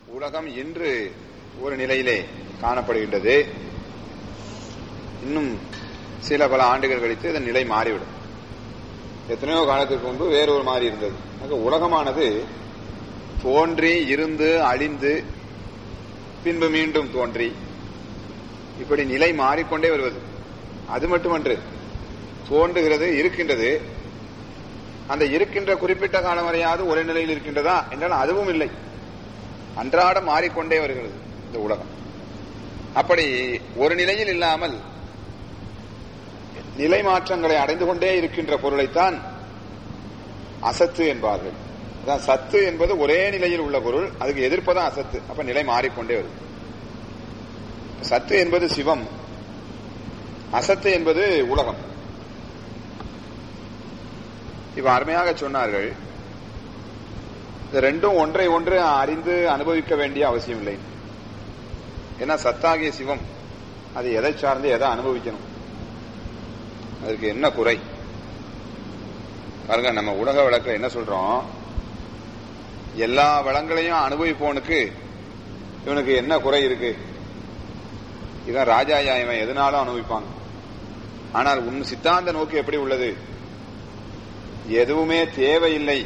உலகம் இன்று ஒரு நிலையிலே காணப்படுகின்றது இன்னும் சில பல ஆண்டுகள் கழித்து இதன் நிலை மாறிவிடும் எத்தனையோ காலத்திற்கு முன்பு வேறொரு மாதிரி இருந்தது ஆக உலகமானது தோன்றி இருந்து அழிந்து பின்பு மீண்டும் தோன்றி இப்படி நிலை மாறிக்கொண்டே வருவது அது மட்டுமன்று தோன்றுகிறது இருக்கின்றது அந்த இருக்கின்ற குறிப்பிட்ட காலம் வரையாவது ஒரே நிலையில் இருக்கின்றதா என்றால் அதுவும் இல்லை அன்றாடம் மாறிக்கொண்டே வருகிறது இந்த உலகம் அப்படி ஒரு நிலையில் இல்லாமல் நிலை மாற்றங்களை அடைந்து கொண்டே இருக்கின்ற பொருளைத்தான் அசத்து என்பார்கள் அதான் சத்து என்பது ஒரே நிலையில் உள்ள பொருள் அதுக்கு எதிர்ப்பதான் அசத்து அப்ப நிலை மாறிக்கொண்டே வருது சத்து என்பது சிவம் அசத்து என்பது உலகம் இவ அருமையாக சொன்னார்கள் இந்த ரெண்டும் ஒன்றை ஒன்று அறிந்து அனுபவிக்க வேண்டிய அவசியம் இல்லை ஏன்னா சத்தாகிய சிவம் அது எதை சார்ந்து எதை அனுபவிக்கணும் அதுக்கு என்ன குறை பாருங்க நம்ம உலக வழக்கில் என்ன சொல்றோம் எல்லா வளங்களையும் அனுபவிப்பவனுக்கு இவனுக்கு என்ன குறை இருக்கு இவன் ராஜாயா இவன் எதனாலும் அனுபவிப்பான் ஆனால் உன் சித்தாந்த நோக்கு எப்படி உள்ளது எதுவுமே தேவையில்லை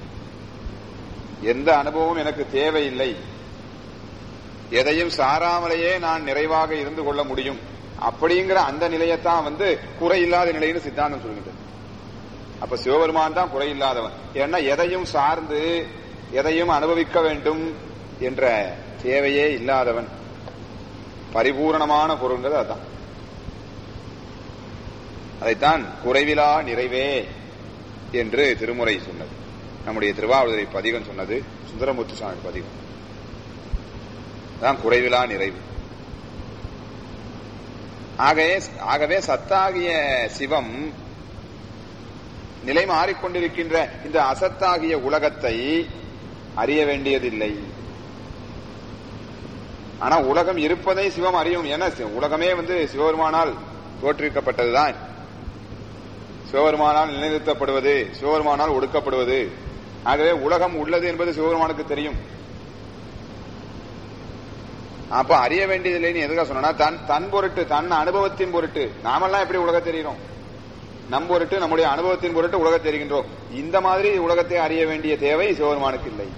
எந்த அனுபவமும் எனக்கு தேவையில்லை எதையும் சாராமலேயே நான் நிறைவாக இருந்து கொள்ள முடியும் அப்படிங்கிற அந்த நிலையத்தான் வந்து குறையில்லாத நிலைன்னு சித்தாந்தம் சொல்கின்றது அப்ப சிவபெருமான் தான் குறையில்லாதவன் ஏன்னா எதையும் சார்ந்து எதையும் அனுபவிக்க வேண்டும் என்ற தேவையே இல்லாதவன் பரிபூரணமான பொருள்ங்கிறது அதுதான் அதைத்தான் குறைவிலா நிறைவே என்று திருமுறை சொன்னது நம்முடைய திருவாவூரை பதிகம் சொன்னது சுந்தரமூர்த்தி சுவாமி பதிகம் தான் குறைவிலா நிறைவு ஆகவே ஆகவே சத்தாகிய சிவம் நிலை மாறிக்கொண்டிருக்கின்ற இந்த அசத்தாகிய உலகத்தை அறிய வேண்டியதில்லை ஆனா உலகம் இருப்பதை சிவம் அறியும் என உலகமே வந்து சிவபெருமானால் தோற்றுவிக்கப்பட்டதுதான் சிவபெருமானால் நிலைநிறுத்தப்படுவது சிவபெருமானால் ஒடுக்கப்படுவது ஆகவே உலகம் உள்ளது என்பது சிவபெருமானுக்கு தெரியும் அப்ப அறிய வேண்டியதில்லைன்னு எதுக்காக சொன்னா தன் தன் பொருட்டு தன் அனுபவத்தின் பொருட்டு நாமெல்லாம் எப்படி உலக தெரிகிறோம் நம் பொருட்டு நம்முடைய அனுபவத்தின் பொருட்டு உலக தெரிகின்றோம் இந்த மாதிரி உலகத்தை அறிய வேண்டிய தேவை சிவபெருமானுக்கு இல்லை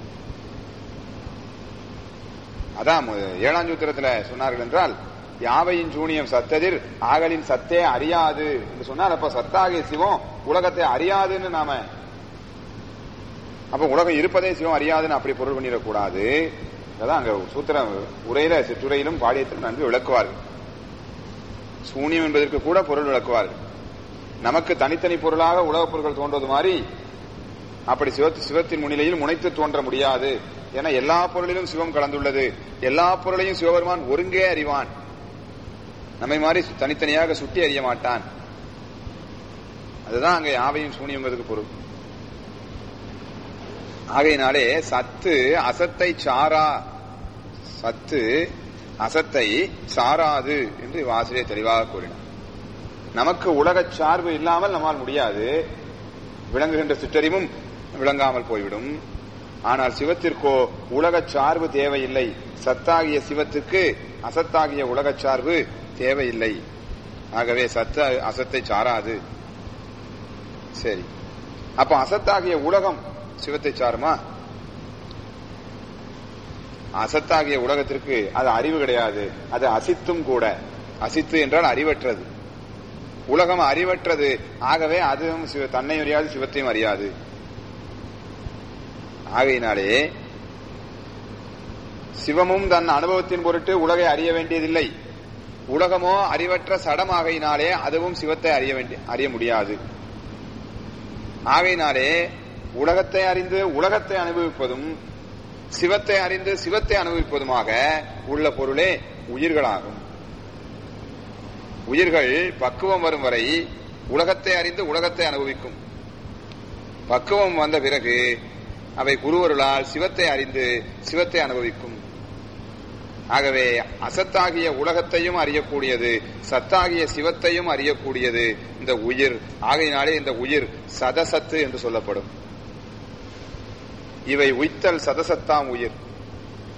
அதான் ஏழாம் சூத்திரத்துல சொன்னார்கள் என்றால் யாவையின் சூனியம் சத்ததிர் ஆகலின் சத்தே அறியாது என்று சொன்னால் அப்ப சத்தாகிய சிவம் உலகத்தை அறியாதுன்னு நாம அப்ப உலகம் இருப்பதே சிவம் அறியாதுன்னு அப்படி பொருள் பண்ணிடக்கூடாது அதான் அங்க சூத்திர உரையில சிற்றுரையிலும் பாடியத்திலும் நன்கு விளக்குவார்கள் சூனியம் என்பதற்கு கூட பொருள் விளக்குவார்கள் நமக்கு தனித்தனி பொருளாக உலகப் பொருட்கள் தோன்றது மாதிரி அப்படி சிவத்து சிவத்தின் முன்னிலையில் முனைத்து தோன்ற முடியாது என எல்லா பொருளிலும் சிவம் கலந்துள்ளது எல்லா பொருளையும் சிவபெருமான் ஒருங்கே அறிவான் நம்மை மாதிரி தனித்தனியாக சுட்டி அறிய மாட்டான் அதுதான் அங்க யாவையும் சூனியங்கிறதுக்கு பொருள் ஆகையினாலே சத்து அசத்தை சாரா சத்து அசத்தை சாராது என்று ஆசிரியர் தெளிவாக கூறினார் நமக்கு உலக சார்பு இல்லாமல் நம்மால் முடியாது விளங்குகின்ற சிற்றறிவும் விளங்காமல் போய்விடும் ஆனால் சிவத்திற்கோ உலக சார்பு தேவையில்லை சத்தாகிய சிவத்துக்கு அசத்தாகிய உலக சார்பு தேவையில்லை ஆகவே சத்த அசத்தை சாராது சரி அப்ப அசத்தாகிய உலகம் சிவத்தை சாருமா அசத்தாகிய உலகத்திற்கு அது அறிவு கிடையாது அது அசித்தும் கூட அசித்து என்றால் அறிவற்றது உலகம் அறிவற்றது ஆகவே அதுவும் சிவ தன்னை அறியாது சிவத்தையும் அறியாது ஆகையினாலே சிவமும் தன் அனுபவத்தின் பொருட்டு உலகை அறிய வேண்டியதில்லை உலகமோ அறிவற்ற சடமாகையினாலே அதுவும் சிவத்தை அறிய வேண்டிய அறிய முடியாது ஆகையினாலே உலகத்தை அறிந்து உலகத்தை அனுபவிப்பதும் சிவத்தை அறிந்து சிவத்தை அனுபவிப்பதுமாக உள்ள பொருளே உயிர்களாகும் உயிர்கள் பக்குவம் வரும் வரை உலகத்தை அறிந்து உலகத்தை அனுபவிக்கும் பக்குவம் வந்த பிறகு அவை குருவருளால் சிவத்தை அறிந்து சிவத்தை அனுபவிக்கும் ஆகவே அசத்தாகிய உலகத்தையும் அறியக்கூடியது சத்தாகிய சிவத்தையும் அறியக்கூடியது இந்த உயிர் ஆகையினாலே இந்த உயிர் சதசத்து என்று சொல்லப்படும் இவை உய்த்தல் சதசத்தாம் உயிர்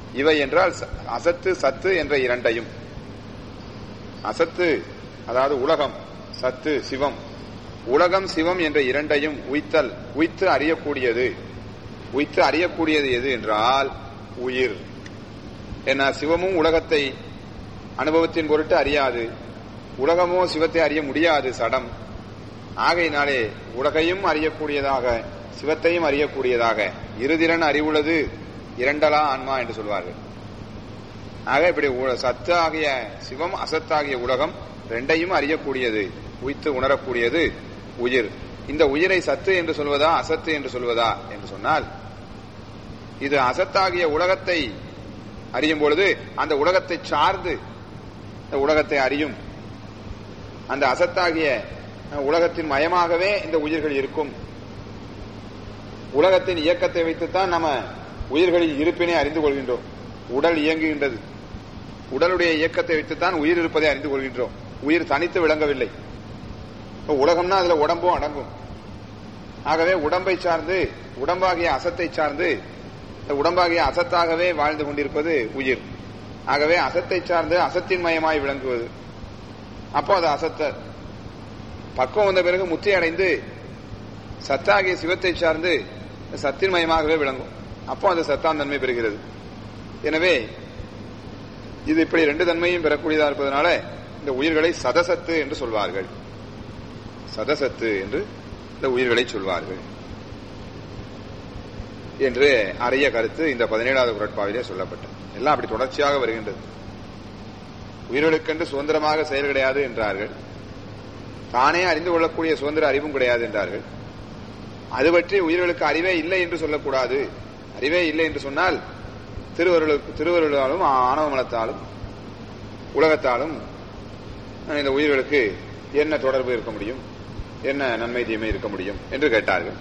இவை என்றால் ச- அசத்து சத்து என்ற இரண்டையும் அசத்து அதாவது உலகம் சத்து சிவம் உலகம் சிவம் என்ற இரண்டையும் உய்த்தல் உய்த்து அறியக்கூடியது உய்த்து அறியக்கூடியது எது என்றால் உயிர் என்ன சிவமும் உலகத்தை அனுபவத்தின் பொருட்டு அறியாது உலகமோ சிவத்தை அறிய முடியாது சடம் ஆகையினாலே உலகையும் அறியக்கூடியதாக சிவத்தையும் அறியக்கூடியதாக இருதிறன் அறிவுள்ளது இரண்டலா ஆன்மா என்று சொல்வார்கள் ஆக இப்படி உ- சத்து ஆகிய சிவம் அசத்தாகிய உலகம் ரெண்டையும் அறியக்கூடியது உய்த்து உணரக்கூடியது உயிர் இந்த உயிரை சத்து என்று சொல்வதா அசத்து என்று சொல்வதா என்று சொன்னால் இது அசத்தாகிய உலகத்தை அறியும் பொழுது அந்த உலகத்தை சார்ந்து இந்த உலகத்தை அறியும் அந்த அசத்தாகிய அஹ், உலகத்தின் மயமாகவே இந்த உயிர்கள் இருக்கும் உலகத்தின் இயக்கத்தை வைத்துத்தான் நம்ம உயிர்களின் இருப்பினை அறிந்து கொள்கின்றோம் உடல் இயங்குகின்றது உடலுடைய இயக்கத்தை வைத்துத்தான் உயிர் இருப்பதை அறிந்து கொள்கின்றோம் உயிர் தனித்து விளங்கவில்லை இப்ப உலகம்னா அதுல உடம்பும் அடங்கும் ஆகவே உடம்பை சார்ந்து உடம்பாகிய அசத்தை சார்ந்து இந்த உடம்பாகிய அசத்தாகவே வாழ்ந்து கொண்டிருப்பது உயிர் ஆகவே அசத்தை சார்ந்து அசத்தின் மயமாய் விளங்குவது அப்போ அது அசத்த பக்குவம் வந்த பிறகு முத்தி அடைந்து சத்தாகிய சிவத்தை சார்ந்து சத்தின் மயமாகவே விளங்கும் அப்போ அது சத்தான் தன்மை பெறுகிறது எனவே இது இப்படி ரெண்டு தன்மையும் பெறக்கூடியதா இருப்பதனால இந்த உயிர்களை சதசத்து என்று சொல்வார்கள் சதசத்து என்று இந்த உயிர்களை சொல்வார்கள் என்று அரிய கருத்து இந்த பதினேழாவது குரட்பாவிலே சொல்லப்பட்டது எல்லாம் அப்படி தொடர்ச்சியாக வருகின்றது உயிர்களுக்கென்று சுதந்திரமாக செயல் கிடையாது என்றார்கள் தானே அறிந்து கொள்ளக்கூடிய சுதந்திர அறிவும் கிடையாது என்றார்கள் அது பற்றி உயிர்களுக்கு அறிவே இல்லை என்று சொல்லக்கூடாது அறிவே இல்லை என்று சொன்னால் திருவருளுக்கு திருவருளாலும் ஆணவ மலத்தாலும் உலகத்தாலும் இந்த உயிர்களுக்கு என்ன தொடர்பு இருக்க முடியும் என்ன நன்மை தீமை இருக்க முடியும் என்று கேட்டார்கள்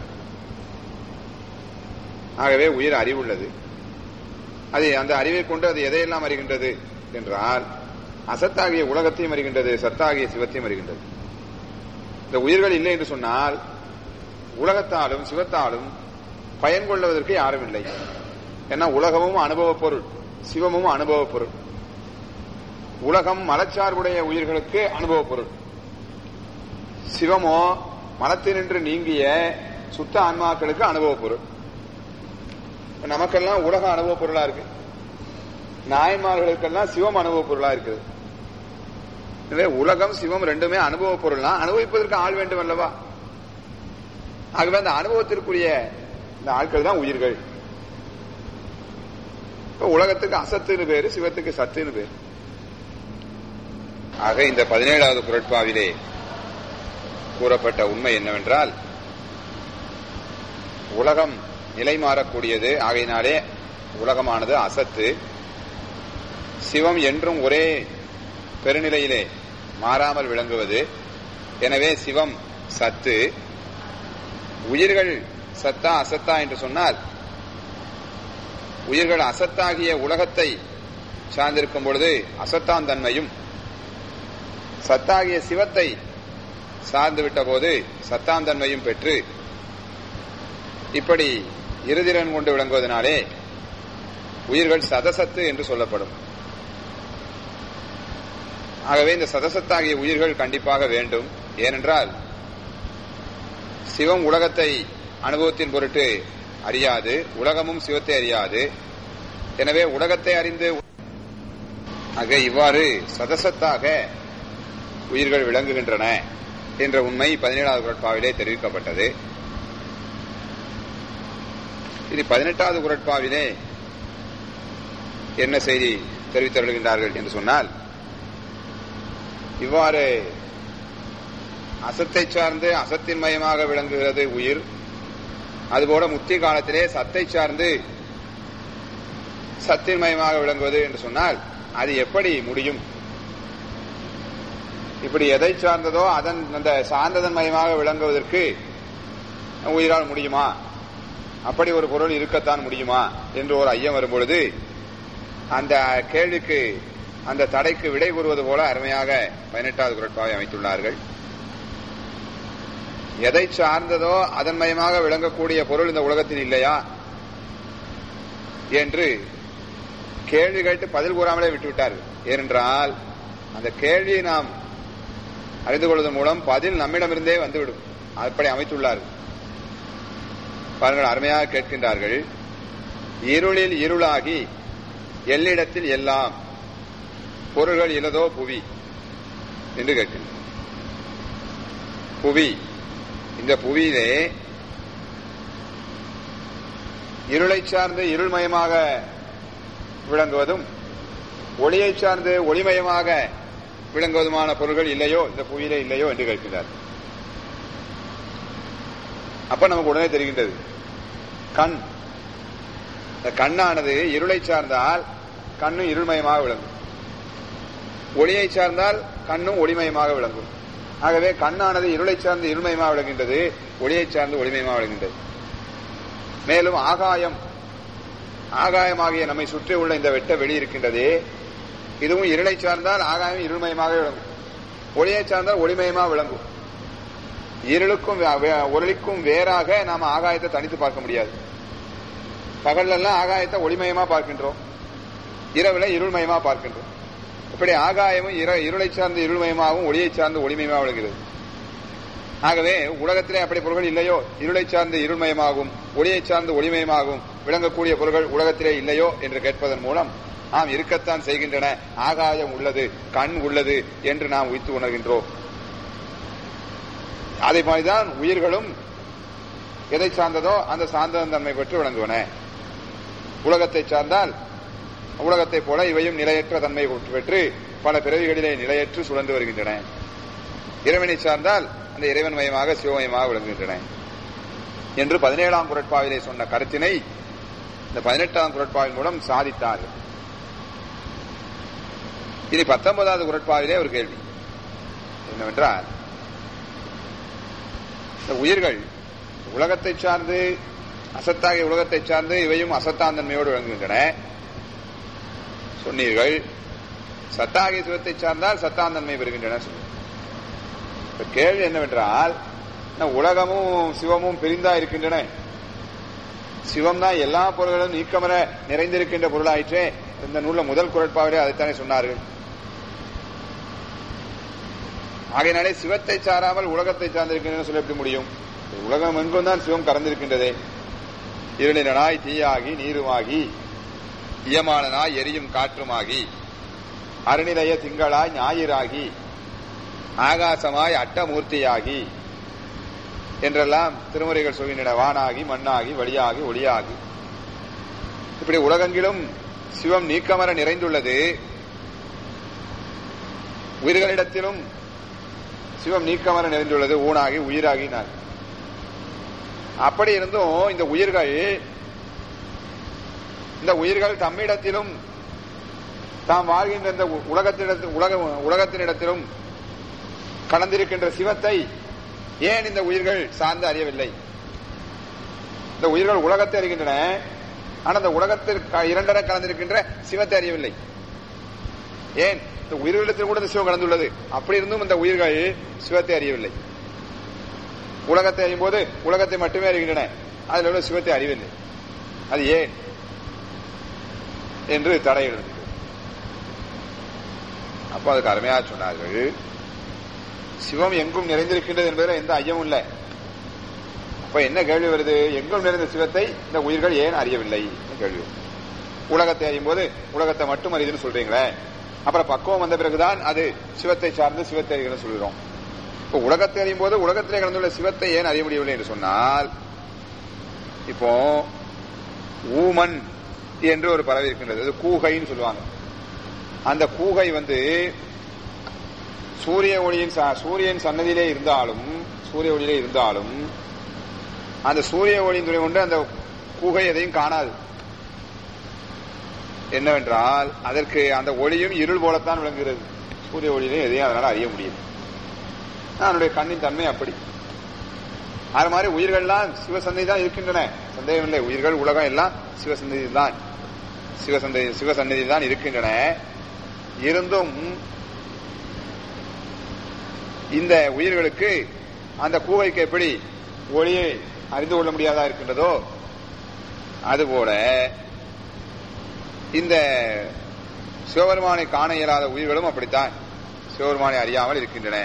ஆகவே உயிர் அறிவுள்ளது அது அந்த அறிவை கொண்டு அது எதையெல்லாம் அறிகின்றது என்றால் அசத்தாகிய உலகத்தையும் அறிகின்றது சத்தாகிய சிவத்தையும் அறிகின்றது இந்த உயிர்கள் இல்லை என்று சொன்னால் உலகத்தாலும் சிவத்தாலும் பயன் கொள்வதற்கு யாரும் இல்லை ஏன்னா உலகமும் அனுபவ பொருள் சிவமும் அனுபவ பொருள் உலகம் மலச்சார்புடைய உயிர்களுக்கு அனுபவ பொருள் சிவமோ மலத்தினின்று நீங்கிய சுத்த ஆன்மாக்களுக்கு அனுபவ பொருள் இப்ப நமக்கெல்லாம் உலக அனுபவ பொருளா இருக்கு நாயன்மார்களுக்கெல்லாம் சிவம் அனுபவ பொருளா இருக்குது எனவே உலகம் சிவம் ரெண்டுமே அனுபவ பொருள்னா அனுபவிப்பதற்கு ஆள் வேண்டும் அல்லவா ஆகவே அந்த அனுபவத்திற்குரிய இந்த ஆட்கள் தான் உயிர்கள் இப்ப உலகத்துக்கு அசத்துன்னு பேரு சிவத்துக்கு சத்துன்னு பேரு ஆக இந்த பதினேழாவது குரட்பாவிலே கூறப்பட்ட உண்மை என்னவென்றால் உலகம் நிலை மாறக்கூடியது ஆகையினாலே உலகமானது அசத்து சிவம் என்றும் ஒரே பெருநிலையிலே மாறாமல் விளங்குவது எனவே சிவம் சத்து உயிர்கள் சத்தா அசத்தா என்று சொன்னால் உயிர்கள் அசத்தாகிய உலகத்தை சார்ந்திருக்கும் பொழுது அசத்தான் தன்மையும் சத்தாகிய சிவத்தை சார்ந்து விட்ட போது சத்தாம் தன்மையும் பெற்று இப்படி இருதிறன் கொண்டு விளங்குவதனாலே உயிர்கள் சதசத்து என்று சொல்லப்படும் ஆகவே இந்த சதசத்தாகிய உயிர்கள் கண்டிப்பாக வேண்டும் ஏனென்றால் சிவம் உலகத்தை அனுபவத்தின் பொருட்டு அறியாது உலகமும் சிவத்தை அறியாது எனவே உலகத்தை அறிந்து ஆக இவ்வாறு சதசத்தாக உயிர்கள் விளங்குகின்றன என்ற உண்மை பதினேழாவது குரட்பாவிலே தெரிவிக்கப்பட்டது இது பதினெட்டாவது குரட்பாவிலே என்ன செய்தி தெரிவித்தருள்கின்றார்கள் என்று சொன்னால் இவ்வாறு அசத்தை சார்ந்து அசத்தின் மயமாக விளங்குகிறது உயிர் அதுபோல முத்தி காலத்திலே சத்தை சார்ந்து சத்தின் மயமாக விளங்குவது என்று சொன்னால் அது எப்படி முடியும் இப்படி எதை சார்ந்ததோ அதன் அந்த சார்ந்ததன் மயமாக விளங்குவதற்கு உயிரால் முடியுமா அப்படி ஒரு பொருள் இருக்கத்தான் முடியுமா என்று ஒரு ஐயம் வரும்பொழுது அந்த கேள்விக்கு அந்த தடைக்கு விடை கூறுவது போல அருமையாக பதினெட்டாவது குரட்பாவை அமைத்துள்ளார்கள் எதை சார்ந்ததோ அதன் மயமாக விளங்கக்கூடிய பொருள் இந்த உலகத்தில் இல்லையா என்று கேள்வி கேட்டு பதில் கூறாமலே விட்டு விட்டார்கள் ஏனென்றால் அந்த கேள்வியை நாம் அறிந்து கொள்வதன் மூலம் பதில் நம்மிடமிருந்தே வந்துவிடும் அப்படி அமைத்துள்ளார்கள் பாருங்கள் அருமையாக கேட்கின்றார்கள் இருளில் இருளாகி எல்லிடத்தில் எல்லாம் பொருள்கள் இலதோ புவி என்று கேட்கின்றனர் புவி இந்த புவியிலே இருளை சார்ந்து இருள்மயமாக விளங்குவதும் ஒளியை சார்ந்து ஒளிமயமாக விளங்குவதுமான பொருள்கள் இல்லையோ இந்த புவியிலே இல்லையோ என்று கேட்கிறார் அப்ப நமக்கு உடனே தெரிகின்றது கண் இந்த கண்ணானது இருளை சார்ந்தால் கண்ணும் இருள்மயமாக விளங்கும் ஒளியை சார்ந்தால் கண்ணும் ஒளிமயமாக விளங்கும் ஆகவே கண்ணானது இருளை சார்ந்து இருள்மயமாக விளங்குகின்றது ஒளியை சார்ந்து ஒளிமயமாக விளங்குகின்றது மேலும் ஆகாயம் ஆகாயமாகிய நம்மை சுற்றி உள்ள இந்த வெட்ட வெளி இருக்கின்றதே இதுவும் இருளை சார்ந்தால் ஆகாயம் இருள்மயமாக விளங்கும் ஒளியை சார்ந்தால் ஒளிமயமாக விளங்கும் இருளுக்கும் ஒளிக்கும் வேறாக நாம ஆகாயத்தை தனித்து பார்க்க முடியாது பகல்ல எல்லாம் ஆகாயத்தை ஒளிமயமா பார்க்கின்றோம் இரவுல இருள்மயமா பார்க்கின்றோம் இப்படி ஆகாயமும் இருளை சார்ந்து இருள்மயமாகவும் ஒளியை சார்ந்து ஒளிமயமாக விளங்குகிறது ஆகவே உலகத்திலே அப்படி பொருள்கள் இல்லையோ இருளை சார்ந்து இருள்மயமாகும் ஒளியை சார்ந்து ஒளிமயமாகும் விளங்கக்கூடிய பொருள்கள் உலகத்திலே இல்லையோ என்று கேட்பதன் மூலம் நாம் இருக்கத்தான் செய்கின்றன ஆகாயம் உள்ளது கண் உள்ளது என்று நாம் உய்த்து உணர்கின்றோம் அதே மாதிரிதான் உயிர்களும் எதை சார்ந்ததோ அந்த சார்ந்த தன்மை பெற்று விளங்குவன உலகத்தை சார்ந்தால் உலகத்தை போல இவையும் நிலையற்ற தன்மை பெற்று பல பிறவிகளிலே நிலையற்று சுழன்று வருகின்றன இறைவனை சார்ந்தால் அந்த இறைவன் மயமாக சிவமயமாக விளங்குகின்றன என்று பதினேழாம் குரட்பாவிலே சொன்ன கருத்தினை இந்த பதினெட்டாம் குரட்பாவின் மூலம் சாதித்தார்கள் இனி பத்தொன்பதாவது குரட்பாவிலே ஒரு கேள்வி என்னவென்றால் இந்த உயிர்கள் உலகத்தை சார்ந்து அசத்தாகிய உலகத்தை சார்ந்து இவையும் அசத்தாந்தன்மையோடு விளங்குகின்றன சொன்னீர்கள் சத்தாகிய சிவத்தை சார்ந்தால் சத்தாந்தன்மை பெறுகின்றன இப்ப கேள்வி என்னவென்றால் உலகமும் சிவமும் பிரிந்தா இருக்கின்றன சிவம் தான் எல்லா பொருள்களும் நீக்கமர நிறைந்திருக்கின்ற பொருளாயிற்றே இந்த நூல்ல முதல் குரட்பாவிலே அதைத்தானே சொன்னார்கள் ஆகையினாலே சிவத்தை சாராமல் உலகத்தை சார்ந்திருக்கின்றன சொல்ல எப்படி முடியும் உலகம் எங்கும் தான் சிவம் கறந்திருக்கின்றதே இருளினாய் தீயாகி நீருமாகி இயமானனாய் எரியும் காற்றுமாகி அருணிலய திங்களாய் ஞாயிறாகி ஆகாசமாய் அட்டமூர்த்தியாகி என்றெல்லாம் திருமுறைகள் சொல்கின்றன வானாகி மண்ணாகி வழியாகி ஒளியாகி இப்படி உலகெங்கிலும் சிவம் நீக்கமர நிறைந்துள்ளது உயிர்களிடத்திலும் சிவம் நீக்கமர நிறைந்துள்ளது ஊனாகி உயிராகி நான் அப்படி இருந்தும் இந்த உயிர்கள் இந்த உயிர்கள் தம்மிடத்திலும் தாம் வாழ்கின்ற இந்த உலகத்திடத்தில் உலக உலகத்தினிடத்திலும் கலந்திருக்கின்ற சிவத்தை ஏன் இந்த உயிர்கள் சார்ந்து அறியவில்லை இந்த உயிர்கள் உலகத்தை அறிகின்றன ஆனால் இந்த உலகத்தில் இரண்டரை கலந்திருக்கின்ற சிவத்தை அறியவில்லை ஏன் இந்த உயிர்களிடத்தில் கூட இந்த சிவம் கலந்துள்ளது அப்படி இருந்தும் இந்த உயிர்கள் சிவத்தை அறியவில்லை உலகத்தை அறியும் போது உலகத்தை மட்டுமே அறிகின்றன அதில் உள்ள சிவத்தை அறிவில்லை அது ஏன் என்று தடையிடுது அப்போ அதுக்கு அருமையா சொன்னார்கள் சிவம் எங்கும் நிறைந்திருக்கின்றது என்பதில் எந்த ஐயமும் இல்லை அப்ப என்ன கேள்வி வருது எங்கும் நிறைந்த சிவத்தை இந்த உயிர்கள் ஏன் அறியவில்லை கேள்வி உலகத்தை அறியும் போது உலகத்தை மட்டும் அறியுதுன்னு சொல்றீங்களே அப்புறம் பக்குவம் வந்த பிறகுதான் அது சிவத்தை சார்ந்து சிவத்தை அறிகிறன்னு சொல்கிறோம் இப்போ உலகத்தை அறியும் போது உலகத்திலே கலந்துள்ள சிவத்தை ஏன் அறிய முடியவில்லை என்று சொன்னால் இப்போ ஊமன் என்று ஒரு பறவை இருக்கின்றது அது கூகைன்னு சொல்லுவாங்க அந்த கூகை வந்து சூரிய ஒளியின் சூரியன் சன்னதியிலே இருந்தாலும் சூரிய ஒளியிலே இருந்தாலும் அந்த சூரிய ஒளியின் துணை கொண்டு அந்த கூகை எதையும் காணாது என்னவென்றால் அதற்கு அந்த ஒளியும் இருள் போலத்தான் விளங்குகிறது சூரிய ஒளியிலும் எதையும் அதனால அறிய முடியும் அதனுடைய கண்ணின் தன்மை அப்படி அது மாதிரி உயிர்கள்லாம் சிவசந்தை தான் இருக்கின்றன சந்தேகம் இல்லை உயிர்கள் உலகம் எல்லாம் சிவசந்ததி தான் சிவசந்ததி சிவசன்னதி தான் இருக்கின்றன இருந்தும் இந்த உயிர்களுக்கு அந்த கூவைக்கு எப்படி ஒளியை அறிந்து கொள்ள முடியாதா இருக்கின்றதோ அதுபோல இந்த சிவபெருமானை காண இயலாத உயிர்களும் அப்படித்தான் சிவபெருமானை அறியாமல் இருக்கின்றன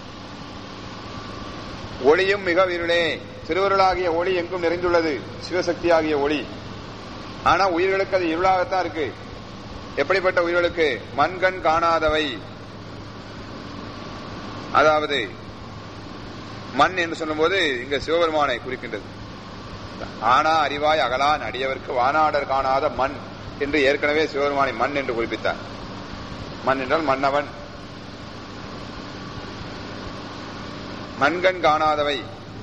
ஒளியும் மிக இருளே திருவருளாகிய ஒளி எங்கும் நிறைந்துள்ளது சிவசக்தியாகிய ஒளி ஆனா உயிர்களுக்கு அது இருளாகத்தான் இருக்கு எப்படிப்பட்ட உயிர்களுக்கு மண்கண் காணாதவை அதாவது மண் என்று சொல்லும்போது இங்க சிவபெருமானை குறிக்கின்றது ஆனா அறிவாய் அகலான் அடியவர்க்கு வானாடர் காணாத மண் என்று ஏற்கனவே சிவபெருமானை மண் என்று குறிப்பித்தார் மண் என்றால் மன்னவன் மண்கண் காணாதவை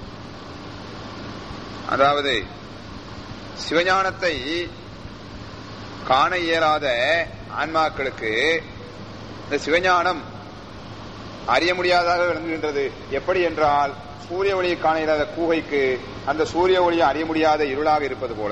அதாவது சிவஞானத்தை காண இயலாத ஆன்மாக்களுக்கு இந்த சிவஞானம் அறிய முடியாததாக விளங்குகின்றது எப்படி என்றால் சூரிய ஒளியை காண இயலாத கூகைக்கு அந்த சூரிய ஒளியை அறிய முடியாத இருளாக இருப்பது போல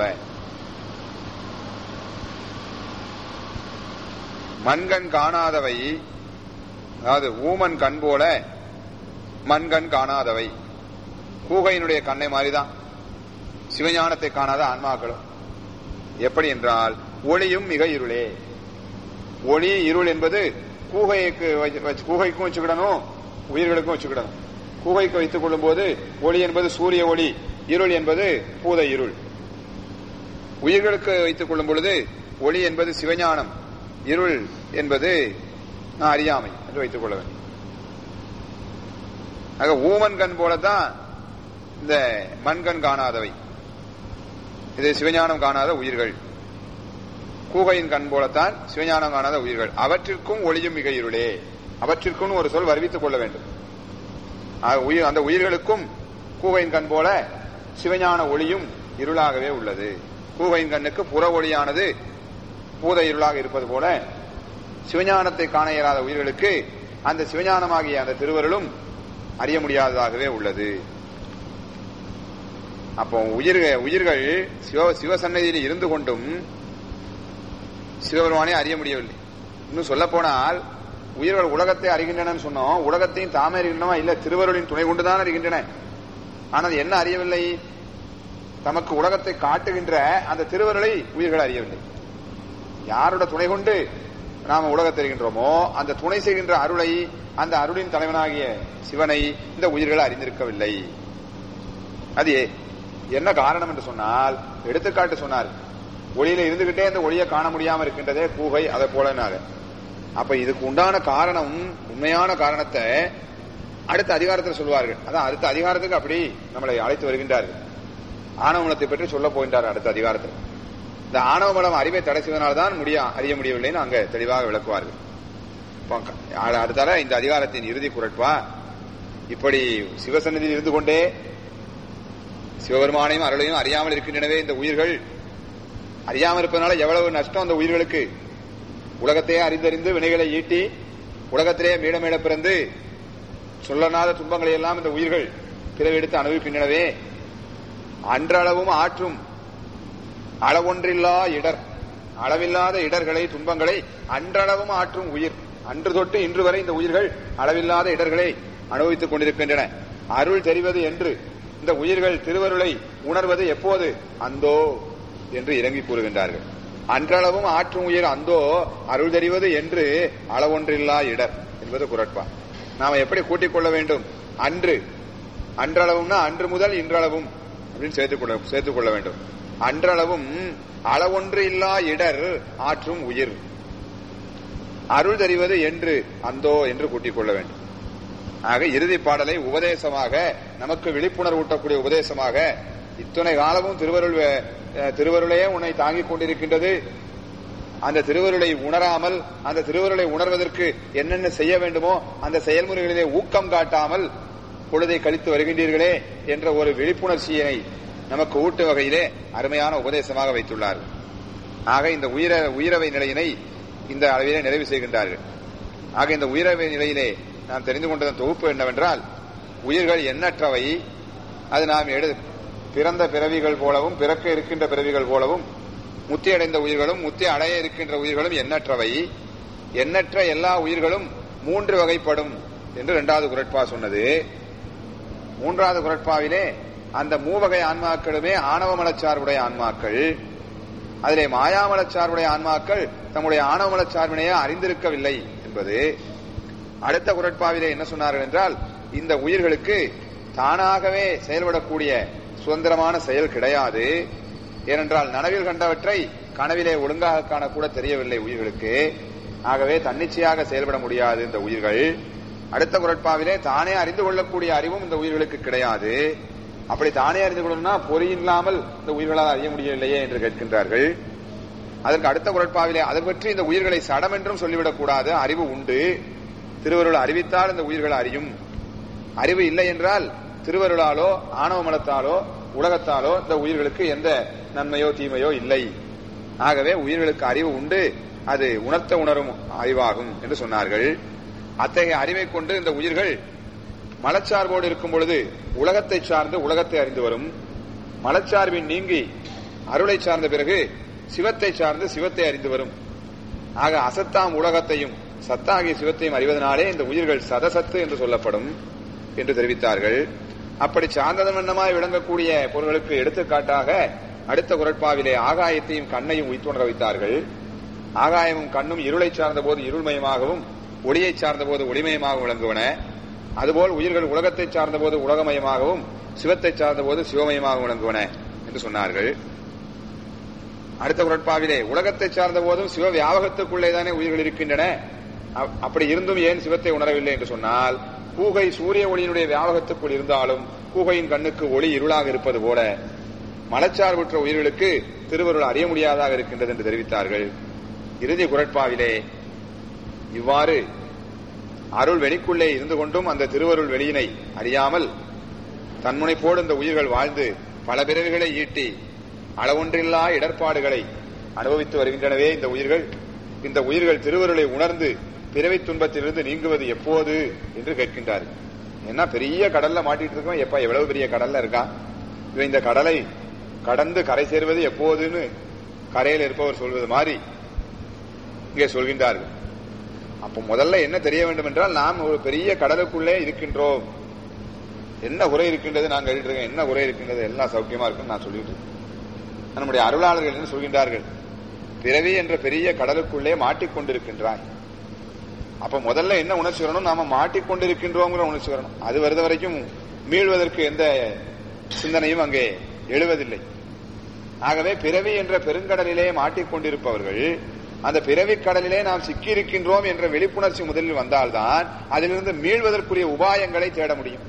மண்கண் காணாதவை அதாவது ஊமன் கண் போல மண்கண் காணாதவை கூகையினுடைய கண்ணை மாதிரிதான் சிவஞானத்தை காணாத ஆன்மாக்களும் எப்படி என்றால் ஒளியும் மிக இருளே ஒளி இருள் என்பது கூகைக்கு கூகைக்கும் வச்சுக்கிடணும் உயிர்களுக்கும் வச்சுக்கிடணும் கூகைக்கு வைத்துக் கொள்ளும் போது ஒளி என்பது சூரிய ஒளி இருள் என்பது பூத இருள் உயிர்களுக்கு வைத்துக் கொள்ளும் பொழுது ஒளி என்பது சிவஞானம் இருள் என்பது அறியாமை என்று வைத்துக் கொள்ள வேண்டும் ஆக ஊமன் கண் போலதான் இந்த மண்கண் காணாதவை இது சிவஞானம் காணாத உயிர்கள் கூகையின் கண் போலத்தான் சிவஞானம் காணாத உயிர்கள் அவற்றிற்கும் ஒளியும் மிக இருளே அவற்றிற்கும் ஒரு சொல் வருவித்துக் கொள்ள வேண்டும் உயிர் அந்த உயிர்களுக்கும் கூகையின் கண் போல சிவஞான ஒளியும் இருளாகவே உள்ளது கூகையின் கண்ணுக்கு புற ஒளியானது பூத இருளாக இருப்பது போல சிவஞானத்தை காண இயலாத உயிர்களுக்கு அந்த சிவஞானமாகிய அந்த திருவருளும் அறிய முடியாததாகவே உள்ளது அப்போ உயிர்கள் உயிர்கள் சிவ சிவசன்னதியில் இருந்து கொண்டும் சிவபெருமானை அறிய முடியவில்லை இன்னும் சொல்ல போனால் உயிர்கள் உலகத்தை அறிகின்றன சொன்னோம் உலகத்தையும் தாமே அறிகின்றனவா இல்ல திருவருளின் துணை கொண்டுதான் அறிகின்றன ஆனால் என்ன அறியவில்லை தமக்கு உலகத்தை காட்டுகின்ற அந்த திருவருளை உயிர்கள் அறியவில்லை யாரோட துணை கொண்டு நாம உலகத்தை அறிகின்றோமோ அந்த துணை செய்கின்ற அருளை அந்த அருளின் தலைவனாகிய சிவனை இந்த உயிர்கள் அறிந்திருக்கவில்லை அது என்ன காரணம் என்று சொன்னால் எடுத்துக்காட்டு சொன்னார் ஒளியில இருந்துகிட்டே அந்த ஒளியை காண முடியாம இருக்கின்றதே கூகை அதை போலனாக அப்ப இதுக்கு உண்டான காரணம் உண்மையான காரணத்தை அடுத்த அதிகாரத்தில் சொல்வார்கள் அதான் அடுத்த அதிகாரத்துக்கு அப்படி நம்மளை அழைத்து வருகின்றார்கள் ஆணவமலத்தை பற்றி சொல்ல போகின்றார் அடுத்த அதிகாரத்தில் இந்த ஆணவமலம் அறிவை தடை செய்வதனால்தான் முடிய அறிய முடியவில்லைன்னு அங்க தெளிவாக விளக்குவார்கள் அடுத்தால இந்த அதிகாரத்தின் இறுதி குரட்பா இப்படி சிவசன்னதியில் இருந்து கொண்டே சிவபெருமானையும் அருளையும் அறியாமல் இருக்கின்றனவே இந்த உயிர்கள் அறியாமல் இருப்பதனால எவ்வளவு நஷ்டம் அந்த உயிர்களுக்கு உலகத்தையே அறிந்தறிந்து வினைகளை ஈட்டி உலகத்திலே மீட மீட பிறந்து சொல்லனாத துன்பங்களை எல்லாம் இந்த உயிர்கள் பிறவி எடுத்து அனுபவிக்கின்றனவே அன்றளவும் ஆற்றும் அளவொன்றில்லா இடர் அளவில்லாத இடர்களை துன்பங்களை அன்றளவும் ஆற்றும் உயிர் அன்று தொட்டு இன்று வரை இந்த உயிர்கள் அளவில்லாத இடர்களை அனுபவித்துக் கொண்டிருக்கின்றன அருள் தெரிவது என்று இந்த உயிர்கள் திருவருளை உணர்வது எப்போது அந்தோ என்று இறங்கி கூறுகின்றார்கள் அன்றளவும் ஆற்றும் உயிர் அந்தோ அருள் தெரிவது என்று அளவொன்றில்லா இடர் என்பது குரட்பா நாம எப்படி கூட்டிக் கொள்ள வேண்டும் அன்று அன்றளவும்னா அன்று முதல் இன்றளவும் அப்படின்னு சேர்த்துக் கொள்ள சேர்த்துக் கொள்ள வேண்டும் அன்றளவும் அளவொன்று இல்லா இடர் ஆற்றும் உயிர் அருள் தெரிவது என்று அந்தோ என்று கூட்டிக் கொள்ள வேண்டும் ஆக இறுதி பாடலை உபதேசமாக நமக்கு விழிப்புணர்வு ஊட்டக்கூடிய உபதேசமாக இத்துணை காலமும் திருவருள் திருவருளையே உன்னை தாங்கிக் கொண்டிருக்கின்றது அந்த திருவருளை உணராமல் அந்த திருவருளை உணர்வதற்கு என்னென்ன செய்ய வேண்டுமோ அந்த செயல்முறைகளிலே ஊக்கம் காட்டாமல் பொழுதை கழித்து வருகின்றீர்களே என்ற ஒரு விழிப்புணர்ச்சியை நமக்கு ஊட்டு வகையிலே அருமையான உபதேசமாக வைத்துள்ளார் ஆக இந்த உயிர உயிரவை நிலையினை இந்த அளவிலே நிறைவு செய்கின்றார்கள் ஆக இந்த உயிரவை நிலையிலே நாம் தெரிந்து கொண்டதன் தொகுப்பு என்னவென்றால் உயிர்கள் எண்ணற்றவை அது நாம் எடு பிறந்த பிறவிகள் போலவும் பிறக்க இருக்கின்ற பிறவிகள் போலவும் முத்தி அடைந்த உயிர்களும் முத்தி அடைய இருக்கின்ற உயிர்களும் எண்ணற்றவை எண்ணற்ற எல்லா உயிர்களும் மூன்று வகைப்படும் என்று இரண்டாவது குரட்பா சொன்னது மூன்றாவது குரட்பாவிலே அந்த மூவகை ஆன்மாக்களுமே ஆணவ மலச்சார்புடைய ஆன்மாக்கள் அதிலே மாயாமலச் சார்புடைய ஆன்மாக்கள் தம்முடைய ஆணவமலச் சார்பினையே அறிந்திருக்கவில்லை என்பது அடுத்த குரட்பாவிலே என்ன சொன்னார்கள் என்றால் இந்த உயிர்களுக்கு தானாகவே செயல்படக்கூடிய சுதந்திரமான செயல் கிடையாது ஏனென்றால் நனவில் கண்டவற்றை கனவிலே ஒழுங்காக காணக்கூட தெரியவில்லை உயிர்களுக்கு ஆகவே தன்னிச்சையாக செயல்பட முடியாது இந்த உயிர்கள் அடுத்த குரட்பாவிலே தானே அறிந்து கொள்ளக்கூடிய அறிவும் இந்த உயிர்களுக்கு கிடையாது அப்படி தானே அறிந்து கொள்ளணும்னா பொறி இல்லாமல் இந்த உயிர்களால் அறிய முடியவில்லையே என்று கேட்கின்றார்கள் அதற்கு அடுத்த குரட்பாவிலே அதை பற்றி இந்த உயிர்களை சடம் என்றும் சொல்லிவிடக் கூடாது அறிவு உண்டு திருவருள் அறிவித்தால் இந்த உயிர்கள் அறியும் அறிவு இல்லை என்றால் திருவருளாலோ ஆணவ மலத்தாலோ உலகத்தாலோ இந்த உயிர்களுக்கு எந்த நன்மையோ தீமையோ இல்லை ஆகவே உயிர்களுக்கு அறிவு உண்டு அது உணர்த்த உணரும் அறிவாகும் என்று சொன்னார்கள் அத்தகைய அறிவை கொண்டு இந்த உயிர்கள் மலச்சார்போடு இருக்கும் பொழுது உலகத்தை சார்ந்து உலகத்தை அறிந்து வரும் மலச்சார்பின் நீங்கி அருளை சார்ந்த பிறகு சிவத்தை சார்ந்து சிவத்தை அறிந்து வரும் ஆக அசத்தாம் உலகத்தையும் சத்தாகிய சிவத்தையும் அறிவதனாலே இந்த உயிர்கள் சதசத்து என்று சொல்லப்படும் என்று தெரிவித்தார்கள் அப்படி சார்ந்ததமன்னமாய் விளங்கக்கூடிய பொருள்களுக்கு எடுத்துக்காட்டாக அடுத்த குரட்பாவிலே ஆகாயத்தையும் கண்ணையும் உய்த்துணர வைத்தார்கள் ஆகாயமும் கண்ணும் இருளை சார்ந்த போது இருள்மயமாகவும் ஒளியை சார்ந்த போது ஒளிமயமாகவும் விளங்குவன அதுபோல் உயிர்கள் உலகத்தை சார்ந்த போது உலகமயமாகவும் சிவத்தை சார்ந்த போது சிவமயமாகவும் விளங்குவன என்று சொன்னார்கள் அடுத்த குரட்பாவிலே உலகத்தை சார்ந்த போதும் சிவ வியாபகத்துக்குள்ளே தானே உயிர்கள் இருக்கின்றன அப்படி இருந்தும் ஏன் சிவத்தை உணரவில்லை என்று சொன்னால் கூகை சூரிய ஒளியினுடைய வியாபகத்துக்குள் இருந்தாலும் கூகையின் கண்ணுக்கு ஒளி இருளாக இருப்பது போல மலச்சார்புற்ற உயிர்களுக்கு திருவருள் அறிய முடியாதாக இருக்கின்றது என்று தெரிவித்தார்கள் இறுதி குரட்பாவிலே இவ்வாறு அருள் வெளிக்குள்ளே இருந்து கொண்டும் அந்த திருவருள் வெளியினை அறியாமல் தன்முனைப்போடு இந்த உயிர்கள் வாழ்ந்து பல பிறவிகளை ஈட்டி அளவொன்றில்லா இடர்பாடுகளை அனுபவித்து வருகின்றனவே இந்த உயிர்கள் இந்த உயிர்கள் திருவருளை உணர்ந்து பிறவி துன்பத்திலிருந்து நீங்குவது எப்போது என்று கேட்கின்றார்கள் என்ன பெரிய கடல்ல மாட்டிட்டு இருக்கோம் எப்ப எவ்வளவு பெரிய கடல்ல இருக்கான் இவன் இந்த கடலை கடந்து கரை சேர்வது எப்போதுன்னு கரையில் இருப்பவர் சொல்வது மாதிரி இங்கே சொல்கின்றார்கள் அப்ப முதல்ல என்ன தெரிய வேண்டும் என்றால் நாம் ஒரு பெரிய கடலுக்குள்ளே இருக்கின்றோம் என்ன குறை இருக்கின்றது நான் கேட்டு இருக்கேன் என்ன குறை இருக்கின்றது எல்லாம் சௌக்கியமா இருக்குன்னு நான் சொல்லிட்டு இருக்கேன் நம்முடைய அருளாளர்கள் என்ன சொல்கின்றார்கள் பிறவி என்ற பெரிய கடலுக்குள்ளே மாட்டிக்கொண்டிருக்கின்றாய் அப்ப முதல்ல என்ன உணர்ச்சி வரணும் நாம மாட்டிக்கொண்டிருக்கின்றோங்கிற உணர்ச்சி வரணும் அது வருத வரைக்கும் மீள்வதற்கு எந்த சிந்தனையும் அங்கே எழுவதில்லை ஆகவே பிறவி என்ற பெருங்கடலிலே மாட்டிக்கொண்டிருப்பவர்கள் அந்த பிறவி கடலிலே நாம் சிக்கியிருக்கின்றோம் என்ற விழிப்புணர்ச்சி முதலில் வந்தால்தான் அதிலிருந்து மீள்வதற்குரிய உபாயங்களை தேட முடியும்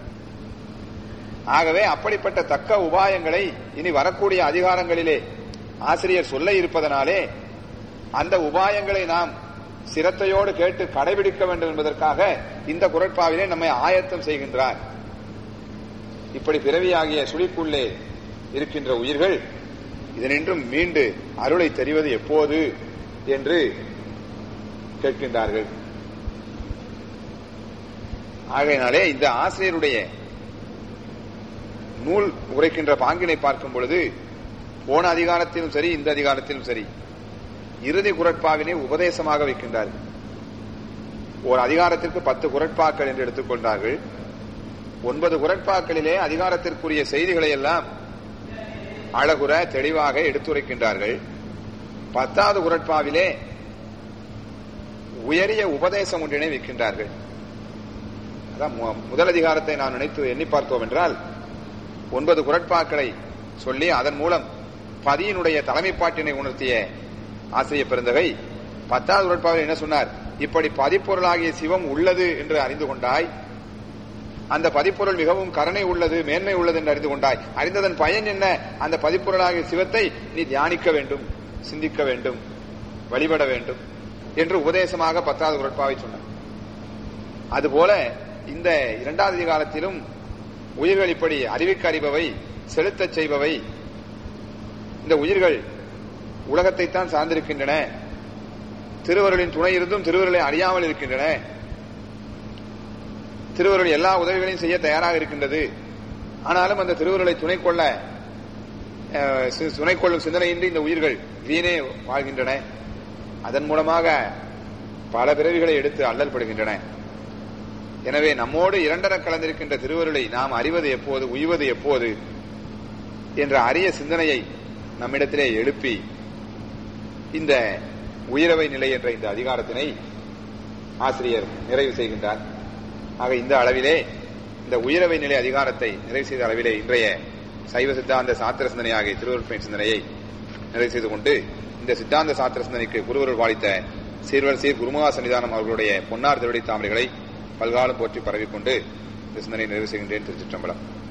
ஆகவே அப்படிப்பட்ட தக்க உபாயங்களை இனி வரக்கூடிய அதிகாரங்களிலே ஆசிரியர் சொல்ல இருப்பதனாலே அந்த உபாயங்களை நாம் சிரத்தையோடு கேட்டு கடைபிடிக்க வேண்டும் என்பதற்காக இந்த குரட்பாவிலே நம்மை ஆயத்தம் செய்கின்றார் இப்படி பிறவியாகிய சுழிக்குள்ளே இருக்கின்ற உயிர்கள் இதனின்றும் மீண்டு அருளை தெரிவது எப்போது என்று கேட்கின்றார்கள் ஆகையினாலே இந்த ஆசிரியருடைய நூல் உரைக்கின்ற பாங்கினை பார்க்கும் பொழுது போன அதிகாரத்திலும் சரி இந்த அதிகாரத்திலும் சரி இறுதி குரட்பாவினை உபதேசமாக வைக்கின்றார்கள் ஒரு அதிகாரத்திற்கு பத்து குரட்பாக்கள் என்று எடுத்துக்கொண்டார்கள் ஒன்பது குரட்பாக்களிலே அதிகாரத்திற்குரிய செய்திகளை எல்லாம் அழகுற தெளிவாக எடுத்துரைக்கின்றார்கள் பத்தாவது குரட்பாவிலே உயரிய உபதேசம் ஒன்றினை வைக்கின்றார்கள் அதான் முதல் அதிகாரத்தை நாம் நினைத்து எண்ணி பார்த்தோம் என்றால் ஒன்பது குரட்பாக்களை சொல்லி அதன் மூலம் பதியினுடைய தலைமைப்பாட்டினை உணர்த்திய ஆசிரியர் பெருந்தகை பத்தாவது உடற்பாவில் என்ன சொன்னார் இப்படி பதிப்பொருளாகிய சிவம் உள்ளது என்று அறிந்து கொண்டாய் அந்த பதிப்பொருள் மிகவும் கருணை உள்ளது மேன்மை உள்ளது என்று அறிந்து கொண்டாய் அறிந்ததன் பயன் என்ன அந்த பதிப்பொருளாகிய சிவத்தை நீ தியானிக்க வேண்டும் சிந்திக்க வேண்டும் வழிபட வேண்டும் என்று உபதேசமாக பத்தாவது உடற்பாவை சொன்னார் அதுபோல இந்த இரண்டாவது அதிகாரத்திலும் உயிர்கள் இப்படி அறிவிக்க அறிபவை செலுத்தச் செய்பவை இந்த உயிர்கள் உலகத்தைத்தான் சார்ந்திருக்கின்றன திருவருளின் துணை இருந்தும் திருவருளை அறியாமல் இருக்கின்றன திருவருள் எல்லா உதவிகளையும் செய்ய தயாராக இருக்கின்றது ஆனாலும் அந்த திருவருளை துணை கொள்ள துணை கொள்ளும் சிந்தனையின்றி இந்த உயிர்கள் வீணே வாழ்கின்றன அதன் மூலமாக பல பிறவிகளை எடுத்து அல்லல் படுகின்றன எனவே நம்மோடு இரண்டர கலந்திருக்கின்ற திருவருளை நாம் அறிவது எப்போது உய்வது எப்போது என்ற அரிய சிந்தனையை நம்மிடத்திலே எழுப்பி இந்த உயிரவை நிலை என்ற இந்த அதிகாரத்தினை ஆசிரியர் நிறைவு செய்கின்றார் ஆக இந்த அளவிலே இந்த உயிரவை நிலை அதிகாரத்தை நிறைவு செய்த அளவிலே இன்றைய சைவ சித்தாந்த சாத்திர சிந்தனை ஆகிய திருவருட்பயன் சிந்தனையை நிறைவு செய்து கொண்டு இந்த சித்தாந்த சாத்திர சிந்தனைக்கு குருவர்கள் வாழித்த சீர்வர் சீர் குருமகா சன்னிதானம் அவர்களுடைய பொன்னார் திருவடி தாமரைகளை பல்காலம் போற்றி பரவிக்கொண்டு இந்த சிந்தனை நிறைவு செய்கின்றேன் திருச்சிற்றம்பலம்